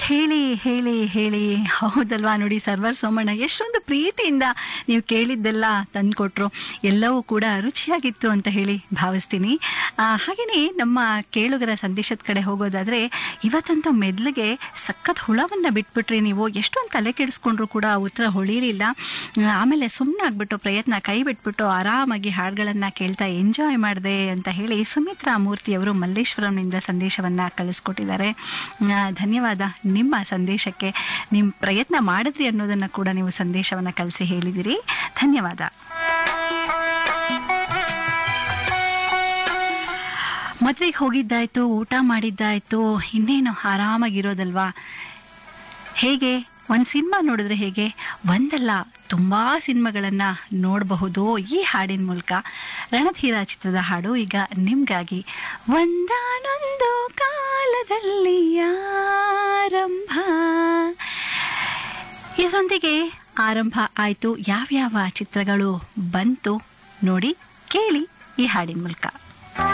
ಹೇಳಿ ಹೇಳಿ ಹೇಳಿ ಹೌದಲ್ವಾ ನೋಡಿ ಸರ್ವರ್ ಸೋಮಣ್ಣ ಎಷ್ಟೊಂದು ಪ್ರೀತಿಯಿಂದ ನೀವು ಕೇಳಿದ್ದೆಲ್ಲ ತಂದುಕೊಟ್ರು ಎಲ್ಲವೂ ಕೂಡ ರುಚಿಯಾಗಿತ್ತು ಅಂತ ಹೇಳಿ ಭಾವಿಸ್ತೀನಿ ಆ, ಹಾಗೆಯೇ ನಮ್ಮ ಕೇಳುಗರ ಸಂದೇಶದ ಕಡೆ ಹೋಗೋದಾದರೆ ಇವತ್ತಂತೂ ಮೆದ್ಲಿಗೆ ಸಖತ್ ಹುಳವನ್ನು ಬಿಟ್ಬಿಟ್ರಿ ನೀವು ಎಷ್ಟೊಂದು ತಲೆ ಕೆಡಿಸ್ಕೊಂಡ್ರು ಕೂಡ ಉತ್ತರ ಹೊಳಿಲಿಲ್ಲ ಆ, ಆಮೇಲೆ ಸುಮ್ಮನೆ ಆಗ್ಬಿಟ್ಟು ಪ್ರಯತ್ನ ಕೈ ಬಿಟ್ಬಿಟ್ಟು ಆರಾಮಾಗಿ ಹಾಡುಗಳನ್ನು ಕೇಳ್ತಾ ಎಂಜಾಯ್ ಮಾಡಿದೆ ಅಂತ ಹೇಳಿ ಸುಮಿತ್ರಾ ಮೂರ್ತಿಯವರು ಮಲ್ಲೇಶ್ವರಂನಿಂದ ಸಂದೇಶವನ್ನು ಕಳಿಸ್ಕೊಟ್ಟಿದ್ದಾರೆ ಆ, ಧನ್ಯವಾದ ನಿಮ್ಮ ಸಂದೇಶಕ್ಕೆ ನಿಮ್ಮ ಪ್ರಯತ್ನ ಮಾಡಿದ್ರಿ ಅನ್ನೋದನ್ನು ಕೂಡ ನೀವು ಸಂದೇಶವನ್ನು ಕಳಿಸಿ ಹೇಳಿದಿರಿ ಧನ್ಯವಾದ ಮದುವೆಗೆ ಹೋಗಿದ್ದಾಯ್ತು ಊಟ ಮಾಡಿದ್ದಾಯ್ತು ಇನ್ನೇನು ಆರಾಮಾಗಿರೋದಲ್ವಾ ಹೇಗೆ ಒಂದು ಸಿನಿಮಾ ನೋಡಿದ್ರೆ ಹೇಗೆ ಒಂದಲ್ಲ ತುಂಬ ಸಿನಿಮಾಗಳನ್ನು ನೋಡಬಹುದು ಈ ಹಾಡಿನ ಮೂಲಕ ರಣಧೀರ ಚಿತ್ರದ ಹಾಡು ಈಗ ನಿಮಗಾಗಿ ಒಂದಾನೊಂದು ಕಾಲದಲ್ಲಿ ಆರಂಭ ಇದರೊಂದಿಗೆ ಆರಂಭ ಆಯಿತು ಯಾವ್ಯಾವ ಚಿತ್ರಗಳು ಬಂತು ನೋಡಿ ಕೇಳಿ ಈ ಹಾಡಿನ ಮೂಲಕ